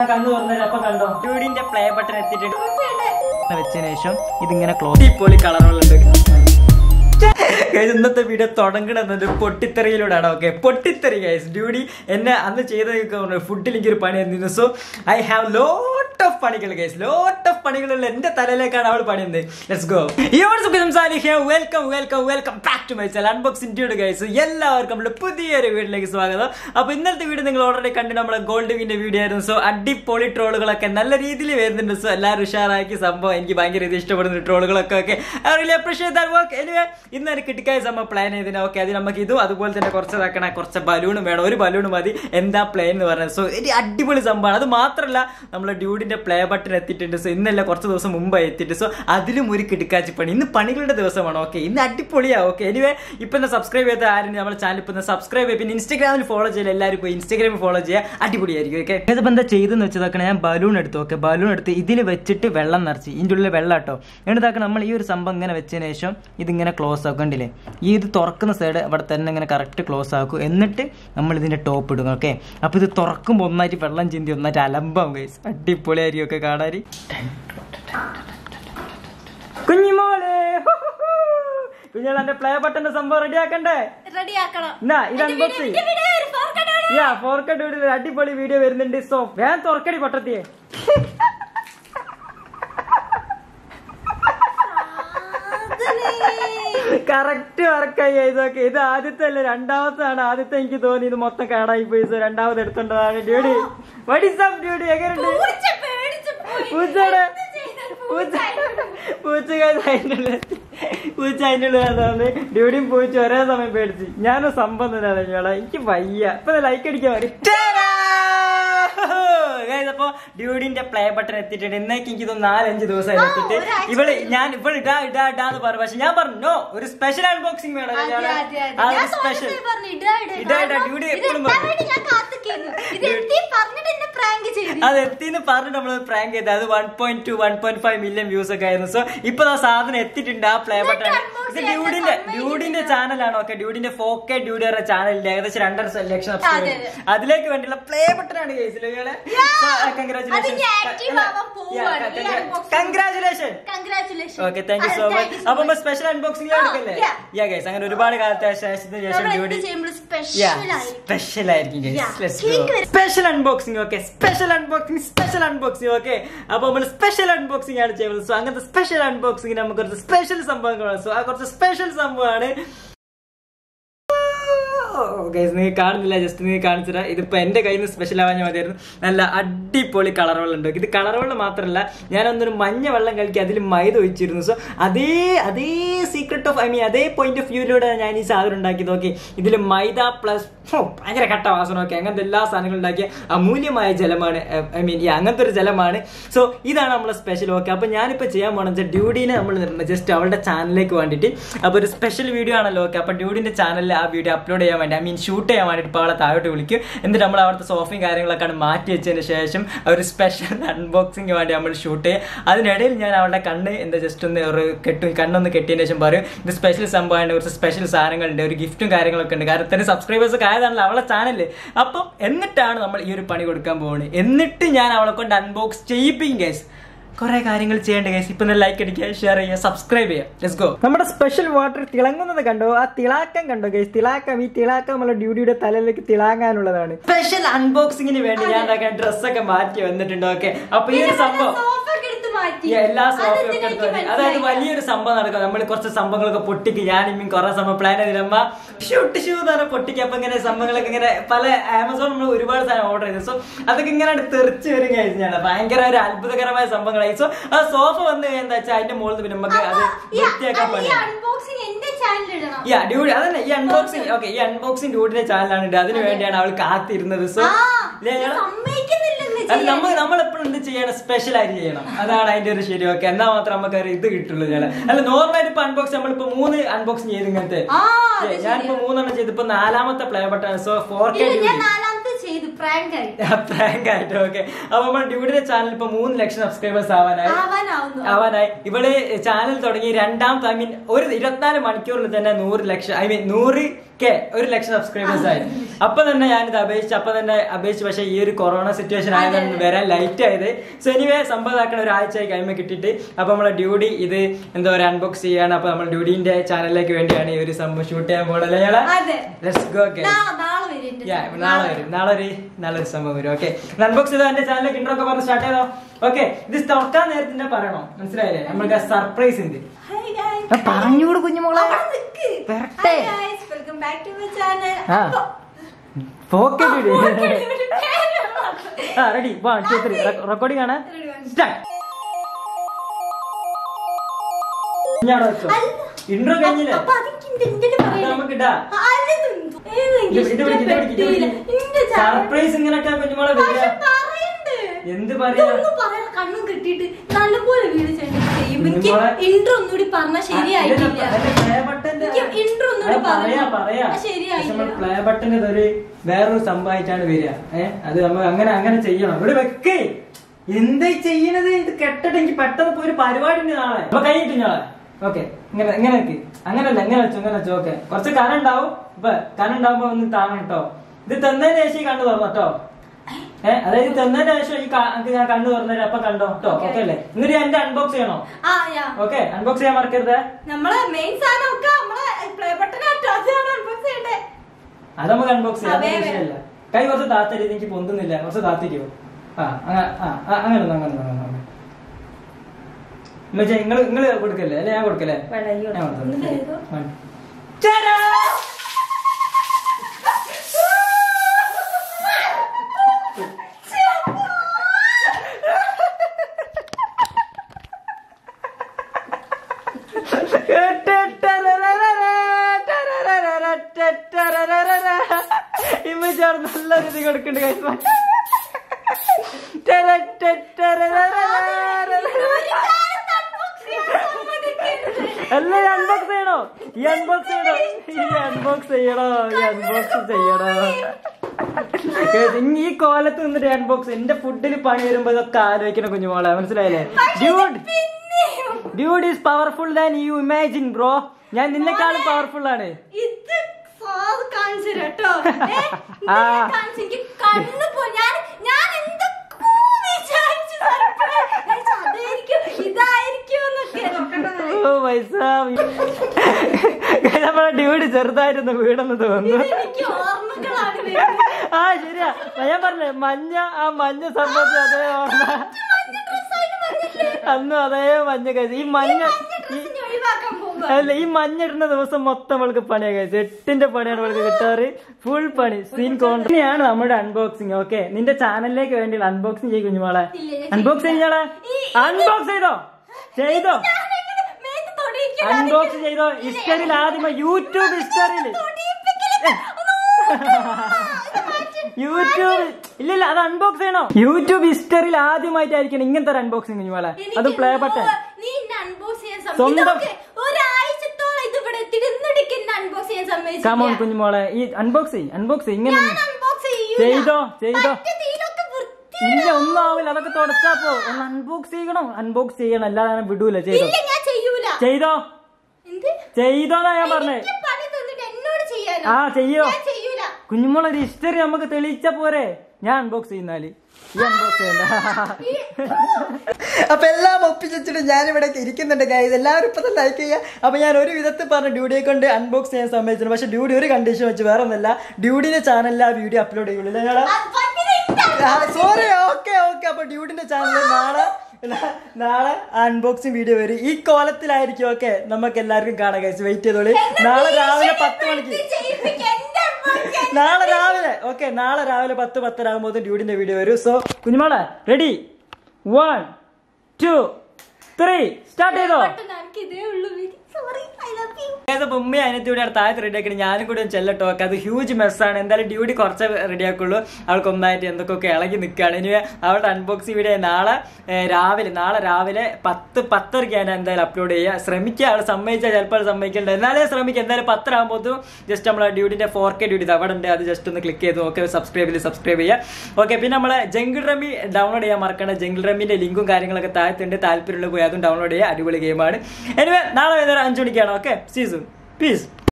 കണ്ണു തുറന്നൊരു അപ്പൊ കണ്ടോ ഡ്യൂഡിന്റെ പ്ലേ ബട്ടൺ എത്തിയിട്ടുണ്ട് വെച്ചതിന് ശേഷം ഇതിങ്ങനെ ക്ലോസ് പൊളി കളറുകളുണ്ട് Guys, ഇന്നത്തെ വീഡിയോ തുടങ്ങുന്നത് പൊട്ടിത്തെറിയിലൂടെയാണ് ഓക്കെ പൊട്ടിത്തെറി ഗൈസ് ഡ്യൂഡി എന്നെ അന്ന് ചെയ്ത ഫുഡിൽ എനിക്കൊരു പണി തന്നിരുന്നു so I have lot of പണികൾ ഗൈസ് ലോട്ട് ഓഫ് പണികളുള്ള എന്റെ തലയിലേക്കാണ് അവൾ പണിയുന്നത് let's go welcome welcome welcome back to my channel unboxing dude guys എല്ലാവർക്കും നമ്മുടെ പുതിയൊരു വീഡിയോയിലേക്ക് സ്വാഗതം അപ്പൊ ഇന്നത്തെ വീഡിയോ നിങ്ങൾ ഓൾറെഡി കണ്ട് നമ്മളെ ഗോൾഡ് വിന്റെ വീഡിയോ ആയിരുന്നു സോ അടിപൊളി ട്രോളുകളൊക്കെ നല്ല രീതിയിൽ വരുന്നുണ്ട് സോ എല്ലാവരും ഉഷാറാക്കി സംഭവം എനിക്ക് ഭയങ്കര ഇത് ഇഷ്ടപ്പെടുന്ന ട്രോളുകളൊക്കെ ഒക്കെ I really appreciate that work anyway ഇന്ന് ഒരു കിട്ടിക്കായ സംഭവം പ്ലാൻ ചെയ്തിന് ഓക്കെ അത് നമുക്ക് ഇതും അതുപോലെ തന്നെ കുറച്ച് ഇതാക്കണം കുറച്ച് ബലൂണും വേണം ഒരു ബലൂൺ മതി എന്താ പ്ലെയിൻ എന്ന് പറയുന്നത് സോ ഒരു അടിപൊളി സംഭവമാണ് അത് മാത്രമല്ല നമ്മളെ ഡ്യൂഡിന്റെ പ്ലേ ബട്ടൺ എത്തിയിട്ടുണ്ട് സോ ഇന്നല്ല കുറച്ച് ദിവസം മുമ്പ് എത്തിയിട്ട് സോ അതിലും ഒരു കിടക്കാച്ചി പണി ഇന്ന് പണികളുടെ ദിവസമാണ് ഓക്കെ ഇന്ന് അടിപൊളിയാ ഓക്കെ എനിവേ ഇപ്പൊ തന്നെ സബ്സ്ക്രൈബ് ചെയ്ത ആരും നമ്മുടെ ചാനൽ ഇപ്പൊ സബ്സ്ക്രൈബ് ചെയ്യും പിന്നെ ഇൻസ്റ്റാഗ്രാമിൽ ഫോളോ ചെയ്യില്ല എല്ലാവരും പോയി ഇൻസ്റ്റാഗ്രാമിൽ ഫോളോ ചെയ്യുക അടിപൊളിയായിരിക്കും ഓക്കെ ഇതിപ്പോ എന്താ ചെയ്തെന്ന് വെച്ചതൊക്കെ ഞാൻ ബലൂൺ എടുത്തു ഓക്കെ ബലൂൺ എടുത്ത് ഇതിൽ വെച്ചിട്ട് വെള്ളം നിറച്ച് ഇതിൻ്റെ ഉള്ളിൽ വെള്ളം കേട്ടോ എന്നിട്ടാക്ക നമ്മൾ ഈ ഒരു സംഭവം ഇങ്ങനെ വെച്ചതിന് ശേഷം ഇതിങ്ങനെ ക്ലോസ് ആക്കണ്ടില്ലേ ഈ ഇത് തുറക്കുന്ന സൈഡ് അവിടെ തന്നെ ഇങ്ങനെ കറക്റ്റ് ക്ലോസ് ആക്കും എന്നിട്ട് നമ്മൾ ഇതിന്റെ ടോപ്പ് ഇടും ഓക്കെ അപ്പൊ ഇത് തുറക്കുമ്പോൾ ഒന്നായിട്ട് വെള്ളം ചിന്തി ഒന്നായിട്ട് അലമ്പാവും ഗൈസ് അടിപൊളിയായിരിക്കും ഒക്കെ കാണാൻ കുഞ്ഞിമോളെ കുഞ്ഞോളെ എന്റെ പ്ലേ ബട്ടന്റെ സംഭവം റെഡി ആക്കണ്ടേ റെഡിയാക്കണം എന്നാ ഇത് അൺബോക്സ് യാ ഫോർക്കട്ട് വീഡിയോ അടിപൊളി വീഡിയോ വരുന്നുണ്ട് സോ വേഗം തുറക്കടി പൊട്ടത്തിയെ കറക്റ്റ് വർക്കായി ഇതൊക്കെ ഇത് ആദ്യത്തെ അല്ല രണ്ടാമത്താണ് ആദ്യത്തെ എനിക്ക് തോന്നി ഇത് മൊത്തം കേടായി പോയി സോ രണ്ടാമത് എടുത്തോണ്ടതാണ് ഡ്യൂഡി വടിസം ഡ്യൂഡി എങ്ങനെയുണ്ട് പൂച്ചയുടെ പൂച്ച പൂച്ച അതിൻ്റെ ഉള്ളിൽ പൂച്ച അതിൻ്റെ ഉള്ളിൽ അതാണ് ഡ്യൂഡിയും പൂച്ച ഒരേ സമയം പേടിച്ച് ഞാനും സംഭവം തന്നെയാണ് ഞങ്ങളെ എനിക്ക് വയ്യ ഇപ്പൊ ലൈക്ക് അടിക്കാൻ മതി Guys, അപ്പൊ ഡ്യൂഡിന്റെ പ്ലേ ബട്ടൺ എത്തിയിട്ടുണ്ട് ഇന്നേക്ക് എനിക്ക് തോന്നുന്നു നാലഞ്ച് ദിവസം എത്തിയിട്ട് ഇവള് ഞാൻ ഇവള് ഇടാ ഇടാ ഇടാന്ന് പറഞ്ഞു പക്ഷെ ഞാൻ പറഞ്ഞു "No, ഒരു സ്പെഷ്യൽ അൺബോക്സിംഗ് വേണം ഞങ്ങളെ. ആ ഒരു സ്പെഷ്യൽ ഇടാ ഇടാ ഡ്യൂഡി എപ്പോഴും പറയും അത് എത്തിന്ന് പറഞ്ഞിട്ട് നമ്മൾ പ്രാങ്ക് ചെയ്തത് അത് one point two one point five million views ഒക്കെ ആയിരുന്നു സോ ഇപ്പൊ ആ സാധനം എത്തിയിട്ടുണ്ട് ആ പ്ലേ ബട്ടൺ ഇത് ഡ്യൂഡിന്റെ ഡ്യൂഡിന്റെ ചാനലാണ് ഓക്കെ ഡ്യൂഡിന്റെ ഫോക്കെ ഡ്യൂഡിയുടെ ചാനലിൽ ഏകദേശം രണ്ടര ലക്ഷം സബ്സ്ക്രൈബർ അതിലേക്ക് വേണ്ടിയുള്ള പ്ലേ ബട്ടൺ ആണ് കേസിൽ congratulation congratulation okay thank you so much അപ്പൊ സ്പെഷ്യൽ അൺബോക്സിംഗ് എടുക്കല്ലേ yeah. യാ ഗൈസ് അങ്ങനെ ഒരുപാട് കാലത്തെ ശേഷത്തിന് ശേഷം ഡ്യൂഡി സ്പെഷ്യൽ ആയിരിക്കും special unboxing okay special unboxing special unboxing okay അപ്പൊ നമ്മൾ സ്പെഷ്യൽ അൺബോക്സിംഗ് ആണ് ചെയ്യുന്നത് സോ അങ്ങനത്തെ സ്പെഷ്യൽ അൺബോക്സിംഗ് നമുക്ക് കുറച്ച് സ്പെഷ്യൽ സംഭവങ്ങളാണ് സോ ആ കുറച്ച് സ്പെഷ്യൽ സംഭവമാണ് നിങ്ങൾ കാണുന്നില്ല ജസ്റ്റ് നിങ്ങൾ കാണിച്ചിട്ട് ഇതിപ്പോ എന്റെ കയ്യിൽ നിന്ന് സ്പെഷ്യൽ ആവാൻ മതിയായിരുന്നു നല്ല അടിപൊളി കളർ വെള്ളം ഉണ്ട് ഇത് കളർ വെള്ളം മാത്രമല്ല ഞാനൊന്നൊരു മഞ്ഞ വെള്ളം കലക്കി അതിൽ മൈദ ഒഴിച്ചിരുന്നു സോ അതേ അതേ സീക്രട്ട് ഓഫ് ഐ മീൻ അതേ പോയിന്റ് ഓഫ് വ്യൂയിലൂടെ ഞാൻ ഈ സാധനം ഉണ്ടാക്കി നോക്കി ഇതിൽ മൈദ പ്ലസ് ഭയങ്കര കട്ട വാസന ഒക്കെ അങ്ങനത്തെ എല്ലാ സാധനങ്ങളും ഉണ്ടാക്കിയ അമൂല്യമായ ജലമാണ് ഐ മീൻ ഈ അങ്ങനത്തെ ഒരു ജലമാണ് സോ ഇതാണ് നമ്മളെ സ്പെഷ്യൽ ഓക്കെ അപ്പൊ ഞാനിപ്പോ ചെയ്യാൻ പോണെന്ന് വെച്ചാൽ ഡ്യൂഡിനെ നമ്മൾ ജസ്റ്റ് അവളുടെ ചാനലിലേക്ക് വേണ്ടിയിട്ട് അപ്പൊ ഒരു സ്പെഷ്യൽ വീഡിയോ ആണല്ലോ ഓക്കെ അപ്പൊ ഡ്യൂഡിന്റെ ചാനലിൽ ആ വീഡിയോ അപ്ലോഡ് ചെയ്യാൻ വേണ്ടി ഐ മീൻ ഷൂട്ട് ചെയ്യാൻ വേണ്ടിയിട്ട് ഇപ്പോൾ അവളെ താഴോട്ട് വിളിക്കും എന്നിട്ട് നമ്മൾ അവിടുത്തെ സോഫയും കാര്യങ്ങളൊക്കെ മാറ്റി വെച്ചതിന് ശേഷം ഒരു സ്പെഷ്യൽ അൺബോക്സിംഗ് വേണ്ടി നമ്മൾ ഷൂട്ട് ചെയ്യും അതിനിടയിൽ ഞാൻ അവളുടെ കണ്ണ് എന്താ ജസ്റ്റ് ഒന്ന് ഒരു കെട്ടും കണ്ണൊന്ന് കെട്ടിയതിന് ശേഷം പറയും ഇത് സ്പെഷ്യൽ സംഭവമാണ് കുറച്ച് സ്പെഷ്യൽ സാധനങ്ങളുണ്ട് ഒരു ഗിഫ്റ്റും കാര്യങ്ങളൊക്കെ ഉണ്ട് കാരണം ഇത്രയും സബ്സ്ക്രൈബേഴ്സ് ഒക്കെ ആയതാണല്ലോ അവളെ ചാനലിൽ അപ്പം എന്നിട്ടാണ് നമ്മൾ ഈ ഒരു പണി കൊടുക്കാൻ പോകുന്നത് എന്നിട്ട് ഞാൻ അവളെ കൊണ്ട് അൺബോക്സ് ചെയ്യിപ്പിക്കും ഗൈസ് കുറെ കാര്യങ്ങൾ ചെയ്യേണ്ട ഗൈസ് ഇപ്പൊ ലൈക്ക് അടിക്കുക ഷെയർ ചെയ്യുക സബ്സ്ക്രൈബ് ചെയ്യുക ലെറ്റ്സ് ഗോ നമ്മുടെ സ്പെഷ്യൽ വാട്ടർ തിളങ്ങുന്നത് കണ്ടോ ആ തിളാക്കം കണ്ടോ ഗൈസ് തിളാക്കം ഈ തിളാക്കം നമ്മളെ ഡ്യൂഡിയുടെ തലയിലേക്ക് തിളാങ്ങാനുള്ളതാണ് സ്പെഷ്യൽ അൺബോക്സിംഗിന് വേണ്ടി ഞാൻ ഡ്രസ്സൊക്കെ മാറ്റി വന്നിട്ടുണ്ട് ഓക്കെ അപ്പൊ ഈ ഒരു സംഭവം ഈ എല്ലാ സോഫയും ഒക്കെ എടുത്ത് മതി. അതായത് വലിയൊരു സംഭവം നടക്കും നമ്മൾ കുറച്ച് സംഭവങ്ങളൊക്കെ പൊട്ടിക്ക് ഞാൻ ഇമ്മി കുറെ സംഭവം പ്ലാൻ ചെയ്തിരുമ്പോ ഷൂട്ട് ഷൂ എന്ന് പറഞ്ഞ പൊട്ടിക്ക് അപ്പൊ ഇങ്ങനെ സംഭവങ്ങളൊക്കെ ഇങ്ങനെ പല ആമസോൺ നമ്മൾ ഒരുപാട് സാധനം ഓർഡർ ചെയ്തു സോ അതൊക്കെ ഇങ്ങനെ തെറിച്ച് വരും കഴിഞ്ഞാണ് ഭയങ്കര ഒരു അത്ഭുതകരമായ സംഭവങ്ങളായി സോ ആ സോഫ വന്ന് എന്താ വെച്ചാൽ അതിന്റെ മുകളിൽ പിന്നെ നമുക്ക് അത് വൃത്തിയാക്കാൻ പറ്റില്ല യാ ഡ്യൂഡി അതന്നെ ഈ അൺബോക്സിംഗ് ഓക്കെ ഈ അൺബോക്സിംഗ് ഡ്യൂഡിന്റെ ചാനലാണ് ഇത് അതിന് വേണ്ടിയാണ് അവൾ കാത്തിരുന്നത് സോ അത് നമ്മൾ നമ്മൾ എപ്പോഴും എന്ത് ചെയ്യണം സ്പെഷ്യൽ ആയിട്ട് ചെയ്യണം അതാണ് അതിന്റെ ഒരു ശരി ഓക്കെ എന്നാൽ മാത്രം നമുക്ക് ഒരു ഇത് കിട്ടുള്ളൂ ഞാൻ അല്ല നോർമലായിട്ട് ഇപ്പൊ അൺബോക്സ് നമ്മളിപ്പോ മൂന്ന് അൺബോക്സിങ് ചെയ്ത് ഇങ്ങനത്തെ ആ, അത് ഏ, ഞാനിപ്പോ മൂന്നെണ്ണം ചെയ്ത് ഇപ്പൊ നാലാമത്തെ play button so four K ചെയ്തു പ്രാങ്ക് ആയി പ്രാങ്ക് ആയിട്ട് ഓക്കെ അപ്പൊ നമ്മുടെ ഡ്യൂഡിന്റെ ചാനൽ ഇപ്പൊ മൂന്ന് ലക്ഷം സബ്സ്ക്രൈബേഴ്സ് ആവാനായി ആവാനാവുന്നു ആവാനായി ഇവള് ചാനൽ തുടങ്ങി രണ്ടാമത്തെ ഐ മീൻ ഒരു ഇരുപത്തിനാല് മണിക്കൂറിൽ തന്നെ നൂറ് ലക്ഷം ഐ മീൻ നൂറ് കെ ഒരു ലക്ഷം സബ്സ്ക്രൈബേഴ്സ് ആയി അപ്പൊ തന്നെ ഞാനിത് അപേക്ഷിച്ച് അപ്പൊ തന്നെ അപേക്ഷിച്ച് പക്ഷേ ഈ ഒരു കൊറോണ സിറ്റുവേഷൻ ആയതുകൊണ്ട് വരാൻ ലൈറ്റ് ആയത് സോ എനിവേ സംഭവമാക്കണ ഒരാഴ്ചയായി കഴിയുമ്പോൾ കിട്ടിയിട്ട് അപ്പൊ നമ്മളെ ഡ്യൂട്ടി ഇത് എന്താ പറയുക അൺബോക്സ് ചെയ്യാണ് അപ്പൊ നമ്മൾ ഡ്യൂഡിന്റെ ചാനലിലേക്ക് വേണ്ടിയാണ് ഈ ഒരു സംഭവം ഷൂട്ട് ചെയ്യാൻ പോകണല്ലേ അതെ. ലെറ്റ്സ് ഗോ നാളെ നാളെ വരും എന്റെ Yeah, ചാനൽ. നാളെ വരും നാളെ ഒരു നാളെ ഒരു സംഭവം വരും ഓക്കെ അൺബോക്സ് ചെയ്തോ എന്റെ ചാനലിലേക്ക് ഇൻട്രോ ഒക്കെ പറഞ്ഞ് സ്റ്റാർട്ട് ചെയ്തോ ഓക്കെ ഇത് തുറക്കാൻ നേരത്തിന്റെ പറയണോ മനസ്സിലായില്ലേ നമ്മൾക്ക് സർപ്രൈസ് ഉണ്ട് Hi guys. ആ, പറഞ്ഞുകൂട് കുഞ്ഞുമോളെ അവിടെ നിക്ക്. വരട്ടെ. Hi guys, welcome back to my channel. ആ. അപ്പൊ- പോക്കെ ആ, വീഡിയോ okay, ഒരു പേര് മാത്രം. ആ ready one two three recording ആണ് Ready, one. സ്റ്റാർട്ട് ഞാടെ വെച്ചോ അല്ല. ഇൻട്രോ കഴിഞ്ഞില്ലേ അപ്പൊ അതെനിക്ക് ഇന്റെ- ഇന്റെ അത് പറയണേ. നമുക്ക് ഇടാ ആ, അല്ല, ഇത് എന്ത്? ഏത് എനിക്ക് ഇത് ഇത് പിടിക്ക്, ഇത് പിടിക്ക്, ഇത് ഇഷ്ടപ്പെട്ടില്ല. പിടിക്ക്. ഇന്റെ channel. സർപ്രൈസ് ഇങ്ങനെയൊക്കെ കുഞ്ഞുമോളെ പക്ഷെ വരിക പറയണ്ടേ? എന്ത് പറയാ ഇതൊന്നും പറയാൻ കണ്ണും കെട്ടിയിട്ട് നല്ലപോലെ വീഡിയോ ചെയ്യുമ്പോ എനിക്ക് കുഞ്ഞുമോളെ. ഇൻട്രോ ഒന്നുകൂടി പറഞ്ഞാൽ ശരിയായിട്ടില്ല പ്ലേ ബട്ടന്റെ എനിക്ക് intro ഒന്നുകൂടി അത് പറയാ പറഞ്ഞോ. പറയാ അത് ശരിയായില്ല. നമ്മൾ പ്ലേ ബട്ടന്റെ ഒരു വേറൊരു സംഭവമായിട്ടാണ് വരിക ഏഹ് അത് നമ്മൾ അങ്ങനെ അങ്ങനെ ചെയ്യണം ഇവിടെ വെക്കേ എന്താ ഈ ചെയ്യണത് ഇത് കെട്ടിട്ട് എനിക്ക് പെട്ടെന്ന് പോയി ഒരു പരിപാടി ഉണ്ട് നാളെ അപ്പൊ കഴിഞ്ഞിട്ട് നാളെ ഓക്കെ ഇങ്ങനെ ഇങ്ങനെ വെക്ക് അങ്ങനല്ല ഇങ്ങനെ വെച്ചു ഇങ്ങനെ വെച്ചു ഓക്കെ കുറച്ച് കനം ഉണ്ടാവും ഇപ്പൊ കനം ഉണ്ടാവുമ്പോ ഒന്ന് താങ്ങണം കേട്ടോ ഇത് തന്നതിന് ശേഷം ഈ കണ്ണു തുറന്നു കേട്ടോ ഏഹ് അതായത് തന്നതിന് ശേഷം ഈ കാ- ഇത് ഞാൻ കണ്ണു തുറന്നേരം അപ്പൊ കണ്ടോ കേട്ടോ Okay. ഓക്കെ അല്ലേ എന്നിട്ട് എന്റെ അൺബോക്സ് ചെയ്യണോ ആ യാ ഓക്കെ അൺബോക്സ് ചെയ്യാൻ മറക്കരുത് നമ്മളെ മെയിൻ സാധനം ഒക്കെ നമ്മളെ പ്ലേ ബട്ടൺ അറ്റാച്ചാണ് അൺബോക്സ് ചെയ്യണ്ടേ അത് നമുക്ക് അൺബോക്സ് ചെയ്യാം അതെ, അതൊന്നും അതെ. വിഷയമല്ല കൈ കുറച്ച് താത്തരി എനിക്ക് പൊന്തുന്നില്ല കുറച്ച് താത്തിക്കോ ആ അങ്ങ- ആ ആ, അങ്ങനെ ഒന്ന്, അങ്ങനെ ഒന്ന്, അങ്ങനെ ഒന്ന്. ഇല്ല, ചേ, നിങ്ങള് നിങ്ങള് കൊടുക്കല്ലേ അല്ലെ ഞാൻ കൊടുക്കല്ലേ വേണ്ട, ഈ കൊടുക്ക്. ഞാൻ കൊടുക്കാം. ഒന്ന് ശരി. ചെയ്തോ. One. ചേരാ! ഇമ്മച്ചാർ നല്ല രീതി കൊടുക്കണ്ട് കൈസ് അല്ല ഈ അൺബോക്സ് ചെയ്യണോ ഈ അൺബോക്സ് ചെയ്യണോ ഈ അൺബോക്സ് ചെയ്യണോ ഈ അൺബോക്സ് ചെയ്യണോ Guys, ഇനി ഈ കോലത്ത് നിന്നിട്ട് അൺബോക്സ് എന്റെ ഫുഡിൽ പണി വരുമ്പോ ഇതൊക്കെ ആലോചിക്കണം കുഞ്ഞുമോളെ മനസ്സിലായില്ലേ ഡ്യൂഡ് പിന്നെയും dude is powerful than you imagine bro ഞാൻ നിന്നെക്കാളും പവർഫുൾ ആണ് ഇത് സ്വാദ് കാണിച്ചു കേട്ടോ ഏ, ഇത് ആ. ഞാൻ കാണിച്ചു. എനിക്ക് കണ്ണ് പോ ഞാൻ ഞാൻ എന്തൊക്കെ വിചാരിച്ചു surprise. ഞാൻ വിചാരിച്ചു അതായിരിക്കും ഇതായിരിക്കും എന്നൊക്കെ നോക്കട്ടെ. ഓ പൈസ നമ്മളെ ഡ്യൂഡ് ചെറുതായിട്ടൊന്ന് വീടെന്ന് തോന്നുന്നു ഇതെനിക്ക് ഓർമ്മകളാണ് വരുന്നത്. ആ ശരിയാ ഞാൻ പറഞ്ഞേ മഞ്ഞ ആ മഞ്ഞ സംഭവത്തിൽ അതേ ഓർമ്മ മഞ്ഞ dress ആയിട്ട് മഞ്ഞില്ലേ? അന്നും അതേ മഞ്ഞ കഴിച്ചു ഈ മഞ്ഞ മഞ്ഞ dress ഈ- ഇനി ഒഴിവാക്കാൻ പോവുക. അല്ല ഈ മഞ്ഞ ഇടുന്ന ദിവസം മൊത്തം അവൾക്ക് പണിയാ കഴിച്ചു എട്ടിന്റെ പണിയാണ് അവൾക്ക് കിട്ടാറ് ഫുൾ പണി സീൻ കോൺട്രിയാണ് നമ്മുടെ അൺബോക്സിങ് ഓക്കെ നിന്റെ ചാനലിലേക്ക് വേണ്ടി അൺബോക്സിങ് ചെയ്യും കുഞ്ഞുമോളെ ഇല്ല, ഞാൻ അൺബോക്സ് ചെയ്യില്ല. ചെയ്യോളെ ഈ- അൺബോക്സ് ചെയ്തോ ചെയ്തോ ഞാനെങ്ങനെ മേത്ത് തൊടിയിക്കലാ? അൺബോക്സ് ചെയ്തോ ഹിസ്റ്ററിയിൽ ആദ്യമായി യൂട്യൂബ് ഹിസ്റ്ററിയിൽ തൊടിയിപ്പിക്കല്. ഒന്ന് ഇത് മാറ്റി. യൂട്യൂബ് ഇല്ല ഇല്ല അത് അൺബോക്സ് ചെയ്യണോ യൂട്യൂബ് ഹിസ്റ്ററിയിൽ ആദ്യമായിട്ടായിരിക്കണം ഇങ്ങനത്തെ ഒരു അൺബോക്സിങ് കുഞ്ഞുമോളെ എനിക്ക് അത് പ്ലേ ബട്ടൺ നോ- നീ എന്നെ unbox ചെയ്യാൻ സമ്മ- സ്വന്തം- ഇതൊക്കെ ഒരാഴ്ചത്തോളം ഇത് ഇവിടെ എത്തിയിട്ട് എന്നിട്ട് എന്നെ unbox ചെയ്യാൻ സമ്മതിച്ചില്ല. കമോൺ കുഞ്ഞുമോളെ ഈ അൺബോക്സ് ചെയ് അൺബോക്സ് ഇങ്ങനെ ഞാൻ unbox ചെയ്യൂല. ചെയ്തോ, ചെയ്തോ. മറ്റേത് ഇതിലൊക്കെ വൃത്തി- ഇല്ല ഒന്നും ആവില്ല അതൊക്കെ തുടച്ചാ പോ ഒന്ന് അൺബോക്സ് ചെയ്യണം അൺബോക്സ് ചെയ്യണം അല്ലാതെ ഞാൻ വിടൂല ചെയ്തോ ഇല്ല, ഞാൻ ചെയ്യൂല. ചെയ്തോ എന്ത്? ചെയ്തോന്നാ ഞാൻ പറഞ്ഞേ എനിക്ക് പണി തന്നിട്ട് എന്നോട് ചെയ്യാനോ? ആ ചെയ്യോ ഞാൻ ചെയ്യൂല. കുഞ്ഞുമോളെ ഒരു ഹിസ്റ്ററി നമുക്ക് തെളിയിച്ച പോരെ ഞാൻ അൺബോക്സ് ചെയ്യുന്നാല് ഈ അൺബോക്സ് ചെയ്യണ്ട അപ്പൊ എല്ലാം ഒപ്പിച്ചിട്ട് ഞാൻ ഇവിടെ ഇരിക്കുന്നുണ്ട് ഗൈസ് എല്ലാവരും ഇപ്പൊ തന്നെ ലൈക്ക് ചെയ്യുക അപ്പൊ ഞാൻ ഒരു വിധത്തിൽ പറഞ്ഞ ഡ്യൂഡിയെ കൊണ്ട് അൺബോക്സ് ചെയ്യാൻ സമ്മതിച്ചിട്ടുണ്ട് പക്ഷെ ഡ്യൂഡി ഒരു കണ്ടീഷൻ വെച്ച് വേറെ ഒന്നല്ല ഡ്യൂഡിന്റെ ചാനലിൽ ആ വീഡിയോ അപ്ലോഡ് ചെയ്യുള്ളൂ അല്ലേ ഞങ്ങളെ അത് പറ്റില്ല, ഇല്ല. സോറി ഓക്കെ ഓക്കെ അപ്പൊ ഡ്യൂഡിന്റെ ചാനലിൽ നാളെ നാളെ അൺബോക്സിംഗ് വീഡിയോ വരും ഈ കോലത്തിലായിരിക്കും ഓക്കെ നമുക്ക് എല്ലാവർക്കും കാണാം ഗൈസ് വെയിറ്റ് ചെയ്തോളി നാളെ രാവിലെ പത്ത് മണിക്ക് ഇത് ചെയ്യിപ്പിക്ക്. എന്റെ unbox ഞാൻ- നാളെ രാവിലെ ഓക്കെ നാളെ രാവിലെ പത്ത് പത്തരാകുമ്പോൾ ഡ്യൂഡിന്റെ വീഡിയോ വരും സോ കുഞ്ഞുമോളെ ready one two three start ചെയ്തോ ബട്ടൺ എനിക്ക് ഇതേ ഉള്ളൂ സോറി ഐ ലവ് യു ഏതപ്പോ ഉമ്മ അതിനകത്ത് ഇവിടെ താഴത്ത് റെഡി ആക്കി ഞാനും കൂടി ഒന്ന് ചെല്ലട്ടോ ഒക്കെ അത് ഹ്യൂജ് മെസ്സാണ് എന്തായാലും ഡ്യൂട്ടി കുറച്ച് റെഡി ആക്കുള്ളൂ അവൾക്ക് ഒന്നായിട്ട് എന്തൊക്കെ ഇളകി നിൽക്കുകയാണ് ഇനി അവളുടെ അൺബോക്സിംഗ് വീഡിയോ നാളെ ഏ, രാവിലെ നാളെ രാവിലെ പത്ത് പത്തരയ്ക്ക് ഞാൻ എന്തായാലും അപ്ലോഡ് ചെയ്യുക ശ്രമിക്കുക അവൾ സമ്മതിച്ചാൽ ചിലപ്പോൾ അവൾ സമ്മതിക്കണ്ട എന്നാലും ശ്രമിക്കുക എന്തായാലും പത്തരാകുമ്പോൾ ജസ്റ്റ് നമ്മളെ ഡ്യൂട്ടിന്റെ ഫോർ കെ ഡ്യൂട്ടി അവിടെ ഉണ്ട് അത് ജസ്റ്റ് ഒന്ന് ക്ലിക്ക് ചെയ്ത് നോക്കുക സബ്സ്ക്രൈബ് ചെയ്ത് സബ്സ്ക്രൈബ് ചെയ്യുക ഓക്കെ പിന്നെ നമ്മളെ ജംഗിൾ റമ്മി ഡൗൺലോഡ് ചെയ്യാൻ മറക്കണ്ട ജംഗിൾ റമ്മിന്റെ ലിങ്കും കാര്യങ്ങളൊക്കെ താഴത്തുണ്ട് താല്പര്യമുള്ള പോയി അതും ഡൗൺലോഡ് ചെയ്യുക അടിപൊളി ഗെയിമാണ് എനിവേ നാളെ വൈകുന്നേരം അഞ്ചു മണിക്കാണ് ഓക്കെ സീസൺ പീസ്